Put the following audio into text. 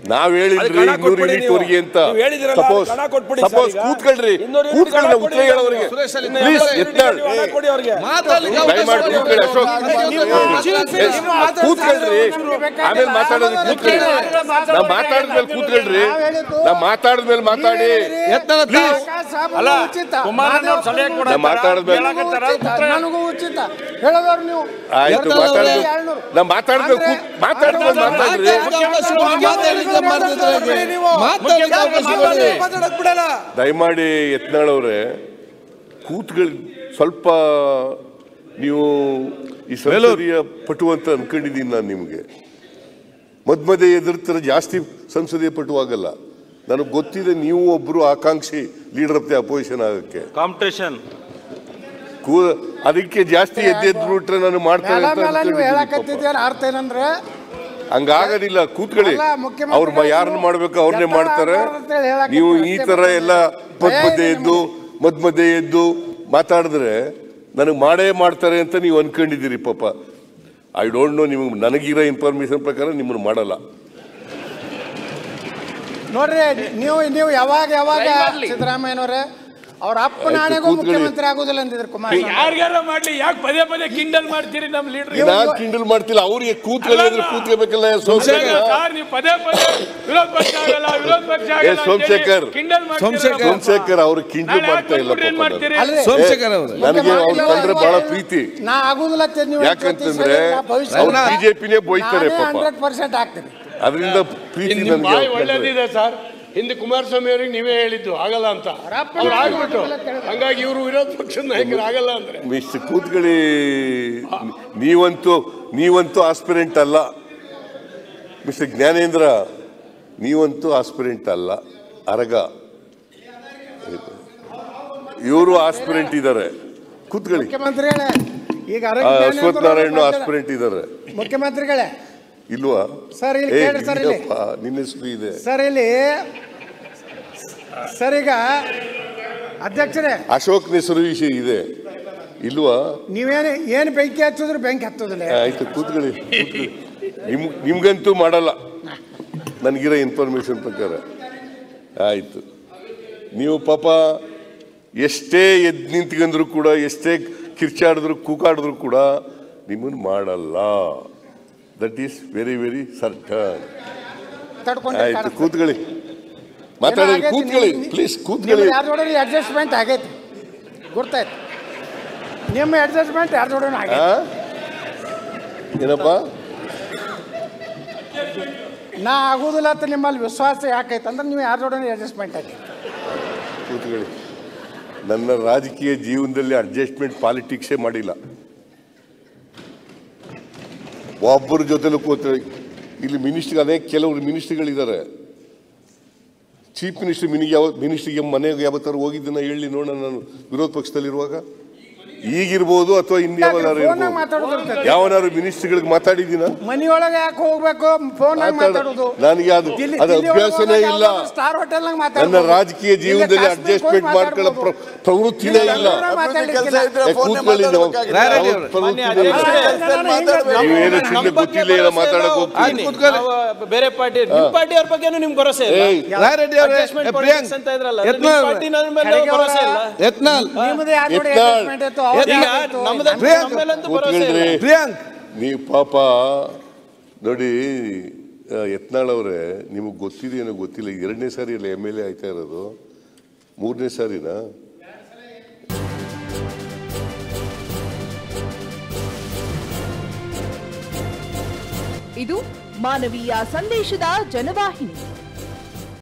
ನಾವ್ ಹೇಳಿದ್ರಿ ಅದಕ್ಕೆ ಹಣ ಇನ್ನೂರು ಕೊಟ್ಬಿಡಿ ಯೂನಿಟ್ ನೀವು. ವರೆಗೆ ಅಂತ ನೀವು ಹೇಳಿದ್ರಲ್ಲ, ಸಪೋಸ್ ಹಣ ಕೊಟ್ಬಿಡಿ ಸಪೋಸ್ ಸರ್ ಈಗ. ಕೂತ್ಕೊಳ್ರಿ ಇನ್ನೂರು ಯೂನಿಟ್ ಕೂತ್ಕೊಳ್ಳಿ ಹಣ ಉತ್ತರ ಕೊಡಿ ಹೇಳೋರಿಗೆ ಸುರೇಶ್ ಅಲ್ಲಿ ಪ್ಲೀಸ್ ಇನ್ನೂರು ಎತ್ನಾಳ್ ಯೂನಿಟ್ ಹಣ ಕೊಡಿ ಅವ್ರಿಗೆ ದಯಮಾಡಿ ಕೂತ್ಕೊಳ್ಳಿ ಅಶೋಕ್ ಕೂತ್ಕೊಳ್ರಿ ಆಮೇಲೆ ಮಾತಾಡೋದು ಕೂತ್ಕೊಳ್ಳಿ ನಾ ಮಾತಾಡಿದ್ಮೇಲೆ ಕೂತ್ಕೊಳ್ರಿ ನಾ ಮಾತಾಡಿದ್ಮೇಲೆ ಮಾತಾಡಿ ಅಲ್ಲ ಕುಮಾರಣ್ಣ ಅವ್ರು ಸಲಹೆ ಕೊಡ ನಾ ಮಾತಾಡಿದ್ಮೇಲೆ ನನಗೂ ಉಚಿತ ಹೇಳೋದವ್ರು ನೀವು ಆಯ್ತು ಮಾತಾಡಿದ್ಮೇಲೆ ನಾ ಮಾತಾಡಿದ್ಮೇಲೆ ಕೂತ್ ಮಾತಾಡಿದ್ಮೇಲೆ ಮಾತಾಡ್ರಿ ಮಾತಾಡಕ್ ಬಿಡಲ್ಲ ದಯಮಾಡಿ ಯತ್ನಾಳ್ ಅವರೇ ಕೂತ್ಗಳು ಸ್ವಲ್ಪ ನೀವು ಈ ಸಂಸದೀಯ ಪಟು ಅಂತ ಅನ್ಕೊಂಡಿದ್ದೀನಿ ನಾನು ನಿಮಗೆ ಮಧ್ಯ ಮಧ್ಯೆ ಎದುರ್ತಾರೆ ಜಾಸ್ತಿ ಸಂಸದೀಯ ಪಟು ಆಗಲ್ಲ ನನಗೆ ಗೊತ್ತಿದೆ ನೀವು ಒಬ್ರು ಆಕಾಂಕ್ಷಿ ಲೀಡರ್ ಆಫ್ ದಿ ಅಪೋಸಿಷನ್ ಆಗಕ್ಕೆ ಕಾಂಪಿಟೇಷನ್ ಕೂ ಅದಕ್ಕೆ ಜಾಸ್ತಿ ಎದ್ದೆದ್ದು ಬಿಟ್ರೆ ನಾನು ಮಾಡ್ತೇನೆ ಮೇಲ ಅಂತ ಮೇಲ ನೀವು ಅನ್ಕೊಂಡಿದ್ದೀನಿ ಪಾಪ. ಹೇಳಕತ್ತಿದ್ದೀರ ಅರ್ಥ ಏನಂದ್ರೆ ಹಂಗಾಗೋದಿಲ್ಲ ಕೂತ್ಕೊಳ್ಳಿ ಅಲ್ಲ, ಮುಖ್ಯಮಂತ್ರಿಗಳು ಅವ್ರು ಯಾರನ್ನ ಮಾಡ್ಬೇಕು ಅವ್ರನ್ನೇ ಎತ್ತಾಳ ಮಾಡ್ತಾರೆ ಆಗ್ಬಾರ್ದು ಅಂತೇಳಿ ಹೇಳಕ್ಕೆ ನೀವು ಈ ಅಷ್ಟೇ ತರ ಎಲ್ಲ ಮಧ್ಯ ಮಧ್ಯೆ ಭಯ ಇದೆ ಎದ್ದು ಮಧ್ಯ ಮಧ್ಯೆ ಎದ್ದು ಮಾತಾಡಿದ್ರೆ ನನಗೆ ಮಾಡೇ ಮಾಡ್ತಾರೆ ಅಂತ ನೀವು ಅನ್ಕೊಂಡಿದ್ದೀರಿ ಪಾಪ ಐ ಡೋಂಟ್ ನೋ ನಿಮ್ಗೆ ನನಗಿರೋ ಇನ್ಫಾರ್ಮೇಶನ್ ಪ್ರಕಾರ ನಿಮ್ಮನ್ನು ಮಾಡಲ್ಲ ನೋಡ್ರಿ ನೀವು ನೀವು ಯಾವಾಗ ಯಾವಾಗ ಸಿದ್ದರಾಮಯ್ಯನವರೇ ಅವ್ರ ಅಪ್ಪನ ಆಯ್ತು, ಆಣೆಗೂ ಕೂತ್ಕೊಳ್ಳಿ. ಮುಖ್ಯಮಂತ್ರಿ ಆಗುದಿಲ್ಲ ಅಂತಿದ್ರು ಕುಮಾರಸ್ವಾಮಿ ಯಾರ್ಯಾರ ಮಾಡ್ಲಿ ಯಾಕೆ ಪದೇ ಪದೇ ಕಿಂಡಲ್ ಮಾಡ್ತೀರಿ ನಮ್ ಲೀಡರ್ ನಾನ್ ಕಿಂಡಲ್ ಮಾಡ್ತಿಲ್ಲ ಅವ್ರಿಗೆ ಕೂತ್ಕೊಳ್ಳಿದ್ರೆ ಕೂತ್ಕೋಬೇಕಲ್ಲ ಸೋಮಶೇಖರ್ ಸರ್ ನೀವು ಪದೇ ಪದೇ ವಿರೋಧ ಪಕ್ಷ ಆಗಲ್ಲ ವಿರೋಧ ಪಕ್ಷ ಏ, ಆಗಲ್ಲ ಸೋಮಶೇಖರ್. ಕಿಂಡಲ್ ಸೋಮಶೇಖರ್ ಅವ್ರು ಕಿಂಡಲ್ ಮಾಡ್ತಾ ಇಲ್ಲ ಪಾಪ ನಾನು. ಮಾಡ್ತೀರಿ ಅಲ್ರಿ ಸೋಮಶೇಖರ್ ಅವರು ನನಗೆ ಅವ್ರು ಕಂಡ್ರೆ ಬಹಳ ಪ್ರೀತಿ ನಾ ಆಗುದಿಲ್ಲ ಅಂತ ನೀವು ಯಾಕಂತಂದ್ರೆ ಅವ್ರು ಬಿಜೆಪಿನೇ ಬೋಯ್ತಾರೆ ಪಾಪ ಹಂಡ್ರೆಡ್ ಪರ್ಸೆಂಟ್ ಆಗ್ತೀನಿ ಅದರಿಂದ ಪ್ರೀತಿ ನಿಮ್ಮ ನನಗೆ ಬಾಯಿ ಅವ್ರ ಕಂಡ್ರೆ. ಒಳ್ಳೇದಿದೆ ಸರ್ ಹಿಂದೆ ಕುಮಾರಸ್ವಾಮಿ ಅವ್ರಿಗೆ ನೀವೇ ಹೇಳಿದ್ದು ಆಗಲ್ಲ ಅಂತ ಅವ್ರು ಆಗ್ಬಿಟ್ಟು ಹಂಗಾಗಿ ಇವರು ವಿರೋಧ ಪಕ್ಷದ ನಾಯಕರು ಆಗಲ್ಲ ಅಂದ್ರೆ ಮಿಸ್ಟರ್ ಕೂತ್ಕೊಳ್ಳಿ ನೀವಂತೂ ನೀವಂತೂ ಆಸ್ಪಿರೆಂಟ್ ಅಲ್ಲ ಮಿಸ್ಟರ್ ಜ್ಞಾನೇಂದ್ರ ನೀವಂತೂ ಆಸ್ಪಿರೆಂಟ್ ಅಲ್ಲ ಅರಗ ಇವರು ಆಸ್ಪಿರೆಂಟ್ ಇದ್ದಾರೆ ಕೂತ್ಕೊಳ್ಳಿ ಮುಖ್ಯಮಂತ್ರಿಗಳೇ ಈಗ ಆ, ಆರೋಗ್ಯ ಜ್ಞಾನ ಅಶ್ವಥ್ ಅಂತ ನಾರಾಯಣ ಬರ್ತಾರೆ. ಆಸ್ಪಿರೆಂಟ್ ಇದ್ದಾರೆ ಮುಖ್ಯಮಂತ್ರಿಗಳೇ ಇಲ್ವಾ ಸರ್, ಇಲ್ಲಿ ಏ, ಕೇಳ್ರಿ ಸರ್, ಇಲ್ಲಿ. ಇಲ್ಲಪ್ಪ, ನಿನ್ನ ಹೆಸರು ಇದೆ ಸರ್ ಇಲ್ಲಿ ಸರ್ ಈಗ ಅಧ್ಯಕ್ಷರೇ ಅಶೋಕ್ ಹೆಸರು ವಿಷಯ ಇದೆ ಇಲ್ವಾ ನೀವೇನು ಏನು ಬೆಂಕಿ ಹಚ್ಚಿದ್ರು ಬೆಂಕಿ ಹತ್ತೋದಿಲ್ಲ ಆಯ್ತು ಕೂತ್ಕೊಳ್ಳಿ ಕೂತ್ಕೊಳ್ಳಿ ನಿಮ್ ನಿಮ್ಗಂತೂ ಮಾಡಲ್ಲ ನನಗಿರೋ ಇನ್ಫಾರ್ಮೇಶನ್ ಪ್ರಕಾರ ಆಯ್ತು ನೀವು ಪಾಪ ಎಷ್ಟೇ ಎದ್ದು ನಿಂತ್ಕೊಂಡ್ರು ಕೂಡ ಎಷ್ಟೇ ಕಿರ್ಚಾಡಿದ್ರು ಕೂಕಾಡಿದ್ರು ಕೂಡ ನಿಮ್ಮನ್ನು ಮಾಡಲ್ಲ that is very very certain ತಡ್ಕೊಂಡು ಆಯ್ತು ಕೂತ್ಕೊಳ್ಳಿ ಮಾತಾಡಿ ಕೂತ್ಕೊಳ್ಳಿ ಪ್ಲೀಸ್ ಕೂತ್ಕೊಳ್ಳಿ ಯಾರ ಜೋಡಿ ಅಡ್ಜಸ್ಟ್ಮೆಂಟ್ ಆಗೈತಿ ಗೊತ್ತಾಯ್ತು ನಿಮ್ಮ ಅಡ್ಜಸ್ಟ್ಮೆಂಟ್ ಯಾರ ಜೋಡಿ ಆ? ಆಗೈತಿ ಏನಪ್ಪ ನಾ ಆಗುದಿಲ್ಲ ಅಂತ ನಿಮ್ಮಲ್ಲಿ ವಿಶ್ವಾಸ ಯಾಕೈತೆ ಅಂದ್ರೆ ನೀವು ಯಾರ ಜೋಡಿ ಅಡ್ಜಸ್ಟ್ಮೆಂಟ್ ಆಗೈತಿ ಕೂತ್ಕೊಳ್ಳಿ ನನ್ನ ರಾಜಕೀಯ ಜೀವನದಲ್ಲಿ ಅಡ್ಜಸ್ಟ್ಮೆಂಟ್ ಪಾಲಿಟಿಕ್ಸೇ ಮಾಡಿಲ್ಲ ಒಬ್ಬರ ಜೊತೆಲೂ ಕೂತ ಇಲ್ಲಿ ಮಿನಿಸ್ಟರ್ ಅನೇಕ ಕೆಲವರು ಮಿನಿಸ್ಟ್ರಿಗಳಿದ್ದಾರೆ ಚೀಫ್ ಮಿನಿಸ್ಟರ್ ಮಿನಿಗೆ ಯಾವ ಮಿನಿಸ್ಟ್ರಿಗೆ ಮನೆಗೆ ಯಾವತ್ತಾರು ಹೋಗಿದ್ದನ್ನ ಹೇಳಿ ನೋಡೋಣ ನಾನು ವಿರೋಧ ಪಕ್ಷದಲ್ಲಿರುವಾಗ ಈಗಿರ್ಬೋದು ಅಥವಾ ಇನ್ಯಾವನಾರು ಫೋನಾಗ ಇರ್ಬೋದು ಮಾತಾಡೋದು ಯಾವನಾರು ಮಿನಿಸ್ಟ್ರಿಗಳಿಗೆ ಮಾತಾಡಿದ್ದೀನ ಮನಿಯೊಳಗೆ ಯಾಕೆ ಹೋಗ್ಬೇಕು ಫೋನಾಗ ಮಾತಾಡೋದು ನನಗೆ ಅದು ದಿಲ್ಲಿ- ಅದು ದಿಲ್ಲಿ ಒಳಗೆ ಅಭ್ಯಾಸನೇ ಹೋದಾಗ ಇಲ್ಲ ಯಾವ್ದಾದ್ರು ಸ್ಟಾರ್ ಹೋಟೆಲ್ನಾಗ ನನ್ನ ಮಾತಾಡ್ಬೋದು. ರಾಜಕೀಯ ಇಲ್ಲ ಜೀವನದಲ್ಲಿ ಕಾಶ್ಮೀರಕ್ಕೆ ಹೋಗಿ ಅಡ್ಜಸ್ಟ್ಮೆಂಟ್ ಮಾಡ್ಕೊಳ್ಳೋ ಪ್ರ- ಮಾತಾಡ್ಬೋದು. ಪ್ರವೃತ್ತಿನೇ ಇಲ್ಲ ಎಲ್ಲರೂ ಮಾತಾಡ್ಲಿಕ್ಕಿಲ್ಲ. ಏ, ಕೂತ್ಕೊಳ್ಳಿ ನಾವು ರಾಯರೆಡ್ಡಿ ನಾವು ಅವ್ರೆ. ಪ್ರವೃತ್ತಿನೇ ಮಾನ್ಯ ಇಲ್ಲ. ಅಧ್ಯಕ್ಷರೇ, ನೀವೇನು ಸುಮ್ಮನೆ ಗೊತ್ತಿಲ್ಲ ಏನೋ ಮಾತಾಡಕ್ ಹೋಗ್ತೀವಿ ನಾವು ಬೇರೆ ಪಾರ್ಟಿ ನಿಮ್ ಪಾರ್ಟಿ ಅವ್ರ ಬಗ್ಗೆನೂ ನಿಮ್ಗೆ ಭರೋಸೆ ಇಲ್ಲ ಏಯ್ ರಾಯರೆಡ್ಡಿ ಅವರೇ Adjustment ಪ್ರಿಯಾಂಕ್ politics ಅಂತ ಇದ್ರಲ್ಲ ಅದು ನಿಮ್ ಯತ್ನಾಳ್ ಪಾರ್ಟಿ ನನ್ನ ಮೇಲೆ ಖರ್ಗೆ ಭರೋಸೆ ಅವರ- ಇಲ್ಲ ಯತ್ನಾಳ್ ನಿಮ್ಮದು ಯಾರ ಜೋಡಿ ಎತ್ನಾಳ್. adjustment ಇತ್ತು, ಅವ್ರ್ದು ಈಗ ಯಾವ್ದು ಇತ್ತು? ನಮ್ದು ಪ್ರಿಯಾಂಕ್. ನಮ್ಮ ಮೇಲಂತೂ ಭರೋಸೆ ಇಲ್ಲ ಕೂತ್ಕೊಳ್ರಿ ಪ್ರಿಯಾಂಕ್ ನೀವು ಪಾಪ ನೋಡಿ ಆ, ಯತ್ನಾಳ್ ಅವರೇ ನಿಮಗೆ ಗೊತ್ತಿದೆ ಏನೋ ಗೊತ್ತಿಲ್ಲ ಎರಡನೇ ಸಾರಿ ಅಲ್ಲ ಎಮ್ ಎಲ್ ಎ ಆಯ್ತಾ ಇರೋದು ಮೂರನೇ ಸಾರಿನಾ ಇದು ಮಾನವೀಯ ಸಂದೇಶದ ಜನವಾಹಿನಿ